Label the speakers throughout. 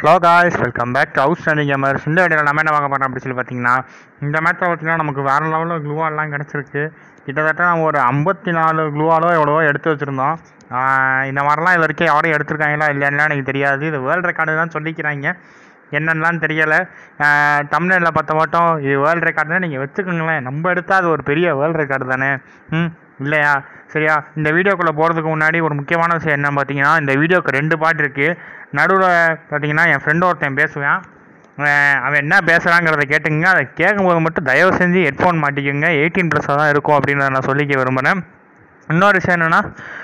Speaker 1: hello guys welcome back to outstanding gamers இந்த வீடியோவில் நம்ம என்ன பார்க்க போகிறோம் அப்படின்னு சொல்லி பார்த்தீங்கன்னா இந்த மேட்சை பார்த்தீங்கன்னா நமக்கு வேறு லெவலில் க்ளூவாலாம் கிடச்சிருக்கு கிட்டத்தட்ட நம்ம ஒரு ஐம்பத்தி நாலு க்ளூவாலோ எவ்வளவோ எடுத்து வச்சுருந்தோம் ஆஹ் இந்த மாதிரிலாம் இது வரைக்கும் யாரும் எடுத்திருக்காங்களா இல்லைன்னா எனக்கு தெரியாது இது வேர்ல்டு ரெக்கார்டு தான் சொல்லிக்கிறாங்க என்னென்னலாம் தெரியலை தமிழ்நாட்டில் பார்த்த மட்டும் இது வேர்ல்டு ரெக்கார்டுனா நீங்கள் வச்சுக்கோங்களேன் நம்ம எடுத்தால் அது ஒரு பெரிய வேர்ல்டு ரெக்கார்டு தானே ம் இல்லையா சரியா இந்த வீடியோக்குள்ளே போகிறதுக்கு முன்னாடி ஒரு முக்கியமான விஷயம் என்ன பார்த்தீங்கன்னா இந்த வீடியோக்கு ரெண்டு பாட்டு இருக்குது நடுவில் பார்த்தீங்கன்னா என் ஃப்ரெண்டு ஒருத்தன் பேசுவான் அவன் அவன் என்ன பேசுகிறாங்கிறத கேட்டுங்க அதை கேட்கும்போது மட்டும் தயவு செஞ்சு ஹெட்ஃபோன் மாட்டிக்கோங்க எயிட்டீன் ப்ளஸ்ஸாக தான் இருக்கும் அப்படின்றத நான் சொல்லிக்க விரும்புகிறேன் இன்னொரு விஷயம் என்னென்னா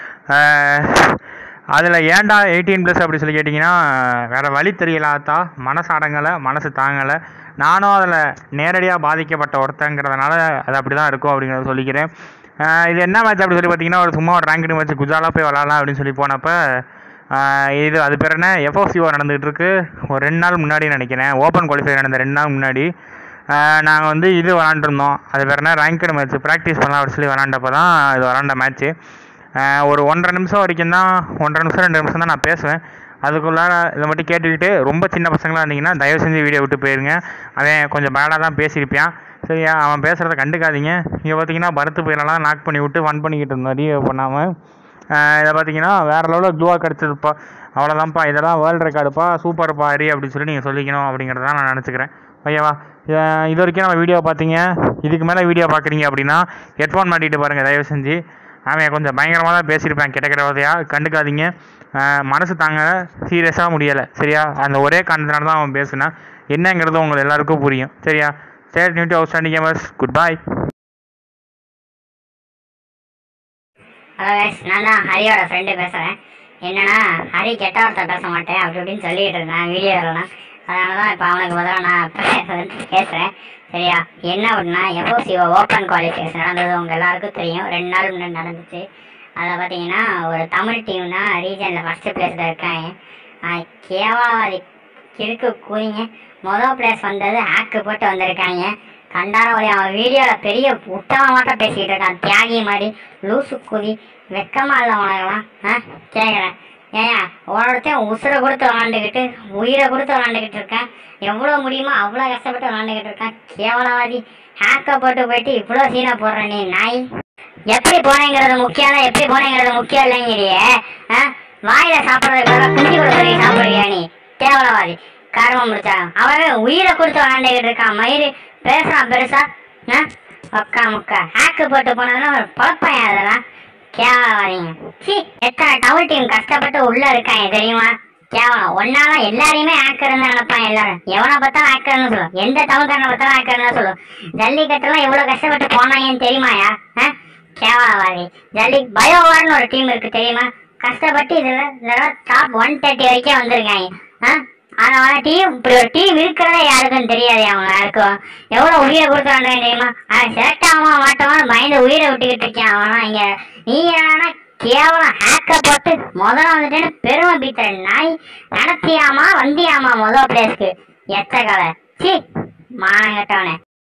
Speaker 1: அதில் ஏன்டா எயிட்டீன் ப்ளஸ் அப்படி சொல்லி கேட்டிங்கன்னா வேறு வழி தெரியலாத்தா மனசு அடங்கலை மனசு தாங்கலை நானும் அதில் நேரடியாக பாதிக்கப்பட்ட ஒருத்தங்கிறதுனால அது அப்படி தான் இருக்கும் அப்படிங்கிறத சொல்லிக்கிறேன் ஆஹ் இது என்ன மேட்ச் அப்படி சொல்லி பார்த்தீங்கன்னா ஒரு சும்மா ஒரு ரேங்க்டு மேட்ச் குஜாலா போய் விளாட்லாம் அப்படின்னு சொல்லி போனப்போ ஆஹ் இது அது பேர் என்ன எஃப்ஓசிஓ நடந்துகிட்டு இருக்கு ஒரு ரெண்டு நாள் முன்னாடி நினைக்கிறேன் ஓப்பன் குவாலிஃபை நடந்த ரெண்டு நாள் முன்னாடி நாங்கள் வந்து இது விளாண்டுருந்தோம் அது பேர் என்ன ரேங்க்டு மேட்ச் ப்ராக்டிஸ் பண்ணலாம் அப்படின்னு சொல்லி விளாண்டப்போ தான் இது விளாண்ட மேட்ச்சு ஒரு ஒன்றரை நிமிஷம் வரைக்கும் தான் ஒன்றரை நிமிஷம் ரெண்டு நிமிஷம் தான் நான் பேசுவேன் அதுக்குள்ளார இதை மட்டும் கேட்டுக்கிட்டு ரொம்ப சின்ன பசங்களாக இருந்தீங்கன்னா தயவு செஞ்சு வீடியோ விட்டு போயிருங்க அவன் கொஞ்சம் பேடாக தான் பேசியிருப்பான் சரியா அவன் பேசுகிறத கண்டுக்காதீங்க இங்கே பார்த்தீங்கன்னா பரத்து புயலெல்லாம் நாக் பண்ணி விட்டு ஃபன் பண்ணிக்கிட்டு இருந்தார் வீடியோ பண்ணாமல் இதை பார்த்தீங்கன்னா வேறு லெவலில் க்ளூவாக கிடச்சதுப்பா அவ்வளோதான்ப்பா இதெல்லாம் வேர்ல்டு ரெக்கார்டுப்பா சூப்பர்ப்பா ஹரி அப்படின்னு சொல்லி நீங்கள் சொல்லிக்கணும் அப்படிங்கிறத நான் நினச்சிக்கிறேன் ஓகேவா அஹ் இது வரைக்கும் நம்ம வீடியோ பார்த்தீங்க இதுக்கு மேலே வீடியோ பார்க்குறீங்க அப்படின்னா ஹெட்ஃபோன் மாட்டிட்டு பாருங்கள் தயவு செஞ்சு அவன் கொஞ்சம் பயங்கரமாக தான் பேசியிருப்பேன் கிட்ட கிட்டவதையாக கண்டுக்காதீங்க அஹ் மனசு தாங்க சீரியஸாக முடியலை சரியா அந்த ஒரே காரணத்தினால தான் அவன் பேசுனான் என்னங்கிறது உங்களுக்கு எல்லாருக்கும் புரியும் சரியா சரி நியூட்டி outstanding gamers good bye
Speaker 2: hello guys நான் தான் ஹரியோட ஃப்ரெண்டு பேசுகிறேன் என்னன்னா ஹரி கெட்ட வார்த்தை பேச மாட்டேன் அப்படி இப்படின்னு சொல்லிட்டு இருந்தேன் வீடியோலலாம் அதனால தான் இப்போ அவனுக்கு பதிலாக நான் பேசுகிறேன் சரியா என்ன அப்படின்னா எஃப்ஓசிஓ ஓப்பன் குவாலிஃபிகேஷன் நடந்தது உங்கள் எல்லாருக்கும் தெரியும் ரெண்டு நாள் முன்னாடி நடந்துச்சு அதில் பார்த்தீங்கன்னா ஒரு தமிழ் டீம் தான் ரீஜனில் ஃபஸ்ட்டு பிளேஸில் இருக்காங்க ஆஹ் கேவலவாதி கிறுக்கு கூறிங்க மொதல் பிளேஸ் வந்தது ஹேக்கு போட்டு வந்திருக்காங்க கண்டாரவழி அவன் வீடியோவில் பெரிய உத்தமமாட்டம் பேசிக்கிட்டு இருக்கான் தியாகி மாதிரி லூசு குதி வெக்கமா இல்லை உனக்கெல்லாம் ஆ கேட்குறேன் ஏன் ஒருத்தன் உசுரை கொடுத்து விளாண்டுக்கிட்டு உயிரை கொடுத்து விளாண்டுக்கிட்டு இருக்கேன் எவ்வளோ முடியுமோ அவ்வளோ கஷ்டப்பட்டு விளாண்டுக்கிட்டு இருக்கேன் கேவலவாதி ஹேக்கை போட்டு போயிட்டு இவ்வளோ சீனை போடுற நீ நாய் எப்படி போனேங்கிறது முக்கியம் இல்லை எப்படி போனேங்கிறது முக்கியம் இல்லைங்கிறியே ஆ வாயில சாப்பிட்றதுக்காக குஞ்சு கொடுக்குறீங்க சாப்பிடுறியா நீ கேவலவாதி கர்மம் முடிச்சாங்க அவன் உயிரை கொடுத்து விளாண்டுக்கிட்டு இருக்கான் மயிறு பேசுறான் பெருசா ஆ ஒக்கா முக்கா ஹேக்கு போட்டு போனதுன்னா ஒரு பழப்பையன் அதெல்லாம் கேவலவாதிங்க சி எத்தனை டவுல் டீம் கஷ்டப்பட்டு உள்ள இருக்காங்க தெரியுமா கேவலம் ஒன்னால எல்லாரையுமே ஹேக்கர்னு நினைப்பான் எல்லாரும் எவனை பார்த்தாலும் ஹேக்கர்னு சொல்லும் எந்த டவுன்காரனை பார்த்தாலும் ஹேக்கர்னு சொல்லும் ஜல்லிக்கட்டுலாம் எவ்வளவு கஷ்டப்பட்டு போனாங்கன்னு தெரியுமாயா ஆ கேவலவாதி ஜல்லி பயோவார்னு ஒரு டீம் இருக்கு தெரியுமா கஷ்டப்பட்டு இதுல இதெல்லாம் டாப் ஒன் தேர்ட்டி வரைக்கும் வந்திருக்காங்க ஆ அதனால டீம் இப்படி ஒரு டீம் இருக்கிறதே யாருக்கும் தெரியாது அவங்க யாருக்கும் எவ்வளவு உயிரை கொடுத்துறாங்க தெரியுமா அவன் செலக்ட் ஆகாம மாட்டவன் பயந்து உயிரை விட்டுக்கிட்டு இருக்கான் அவனா இங்க நீ என்னன்னா கேவலம் ஹேக்க போட்டு முதல்ல வந்துட்டேன்னு பெருமை பீத்துற நாய் நடத்தியாமா வந்தியாமா முதல் பிளேஸ்க்கு எத்த கலை சி மானங்கட்டவனே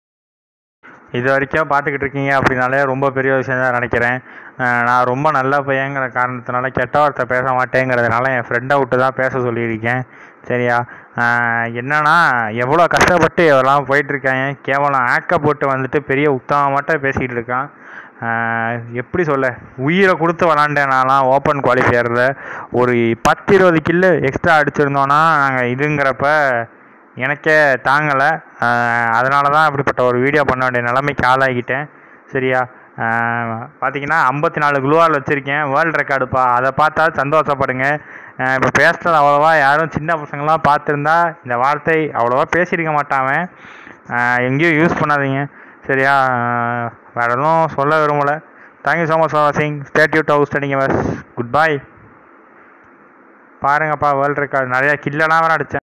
Speaker 1: இது வரைக்கும் பார்த்துக்கிட்டு இருக்கீங்க அப்படின்னாலே ரொம்ப பெரிய விஷயம் தான் நினைக்கிறேன் அஹ் நான் ரொம்ப நல்ல பையங்கிற காரணத்தினால கெட்ட வார்த்தை பேச மாட்டேங்கிறதுனால என் ஃப்ரெண்டை விட்டு தான் பேச சொல்லியிருக்கேன் சரியா அஹ் என்னன்னா எவ்வளோ கஷ்டப்பட்டு எவ்வளோ போயிட்டுருக்காங்க கேவலம் ஆக்க போட்டு வந்துட்டு பெரிய உத்தமமாட்ட பேசிக்கிட்டு இருக்கான் அஹ் எப்படி சொல்ல உயிரை கொடுத்து விளாண்டேன் நான்லாம் ஓப்பன் குவாலிஃபையரில் ஒரு பத்து இருபது கில்லு எக்ஸ்ட்ரா அடிச்சிருந்தோன்னா நாங்கள் இதுங்கிறப்ப எனக்கே தாங்கலை அதனால தான் இப்படிப்பட்ட ஒரு வீடியோ பண்ண வேண்டிய நிலைமைக்கு ஆளாகிட்டேன் சரியா பார்த்தீங்கன்னா ஐம்பத்தி நாலு குளுவால் வச்சுருக்கேன் வேர்ல்டு ரெக்கார்டுப்பா அதை பார்த்தா சந்தோஷப்படுங்க இப்போ பேசுகிறது அவ்வளோவா யாரும் சின்ன பசங்களாம் பார்த்துருந்தா இந்த வார்த்தை அவ்வளோவா பேசியிருக்க மாட்டாங்க எங்கேயும் யூஸ் பண்ணாதீங்க சரியா அஹ் வேற எதுவும் சொல்ல விரும்பலை தேங்க்யூ ஸோ மச் ஃபார் வாட்சிங் outstanding good bye பாருங்கப்பா வேர்ல்டு ரெக்கார்டு நிறையா கில்லெல்லாம் வேறு அடித்தேன்